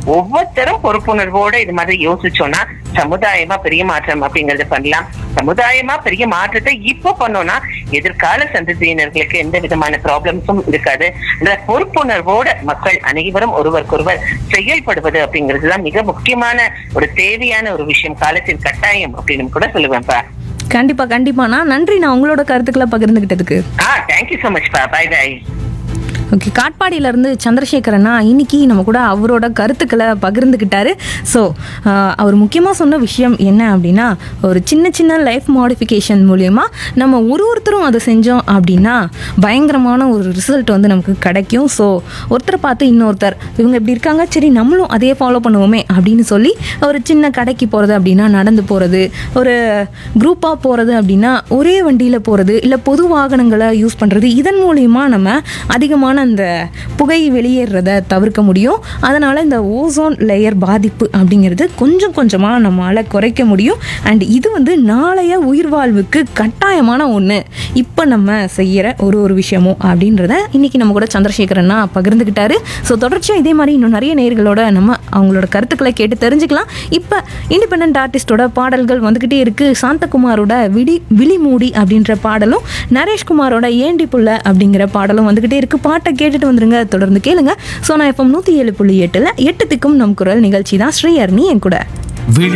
ஒவ்வொருத்தரும் பொறுப்புணர்வோட இது மாதிரி யோசிச்சோம்னா சமுதாயமா பெரிய மாற்றம் அப்படிங்கறது பண்ணலாம் சமுதாயமா பெரிய மாற்றத்தை இப்போ பண்ணோம்னா எதிர்கால சந்ததியினர்களுக்கு எந்த விதமான ப்ராப்ளம்ஸும் இருக்காது இந்த பொறுப்புணர்வோட மக்கள் அனைவரும் ஒருவருக்கொருவர் செயல்படுவது அப்படிங்கிறது தான் மிக முக்கியமான ஒரு தேவையான ஒரு விஷயம் காலத்தின் கட்டாயம் அப்படின்னு கூட சொல்லுவேன்ப்பா கண்டிப்பா கண்டிப்பாண்ணா நன்றி நான் உங்களோட கருத்துக்களை பகிர்ந்துகிட்டதுக்கு ஆ தேங்க்யூ so much பா பை பை ஓகே காட்பாடியிலேருந்து சந்திரசேகரனா இன்னைக்கு நம்ம கூட அவரோட கருத்துக்களை பகிர்ந்துக்கிட்டாரு ஸோ அவர் முக்கியமாக சொன்ன விஷயம் என்ன அப்படின்னா ஒரு சின்ன சின்ன லைஃப் மாடிஃபிகேஷன் மூலயமா நம்ம ஒரு ஒருத்தரும் அதை செஞ்சோம் அப்படின்னா பயங்கரமான ஒரு ரிசல்ட் வந்து நமக்கு கிடைக்கும் ஸோ ஒருத்தரை பார்த்து இன்னொருத்தர் இவங்க இப்படி இருக்காங்க சரி நம்மளும் அதே ஃபாலோ பண்ணுவோமே அப்படின்னு சொல்லி ஒரு சின்ன கடைக்கு போகிறது அப்படின்னா நடந்து போகிறது ஒரு குரூப்பாக போகிறது அப்படின்னா ஒரே வண்டியில் போகிறது இல்லை பொது வாகனங்களை யூஸ் பண்ணுறது இதன் மூலியமா நம்ம அதிகமான அந்த புகை வெளியேறத தவிர்க்க முடியும் அதனால் இந்த ஓசோன் லேயர் பாதிப்பு அப்படிங்கிறது கொஞ்சம் கொஞ்சமாக நம்மளால் குறைக்க முடியும் அண்ட் இது வந்து நாளைய உயிர் வாழ்வுக்கு கட்டாயமான ஒன்று இப்போ நம்ம செய்கிற ஒரு ஒரு விஷயமும் அப்படின்றத இன்னைக்கு நம்ம கூட சந்திரசேகரன்னா பகிர்ந்துக்கிட்டாரு ஸோ தொடர்ச்சியாக இதே மாதிரி இன்னும் நிறைய நேர்களோட நம்ம அவங்களோட கருத்துக்களை கேட்டு தெரிஞ்சுக்கலாம் இப்போ இண்டிபெண்ட் ஆர்டிஸ்டோட பாடல்கள் வந்துக்கிட்டே இருக்கு சாந்தகுமாரோட விடி விழிமூடி அப்படின்ற பாடலும் நரேஷ்குமாரோட ஏண்டி புள்ள அப்படிங்கிற பாடலும் வந்துக்கிட்டே இருக்கு பாட்டை கேட்டுட்டு வந்துருங்க தொடர்ந்து கேளுங்க ஸோ நான் எஃப்எம் நூற்றி ஏழு புள்ளி எட்டில் எட்டு திக்கும் நம் குரல் நிகழ்ச்சி தான் ஸ்ரீஹர்னி என் கூட விழி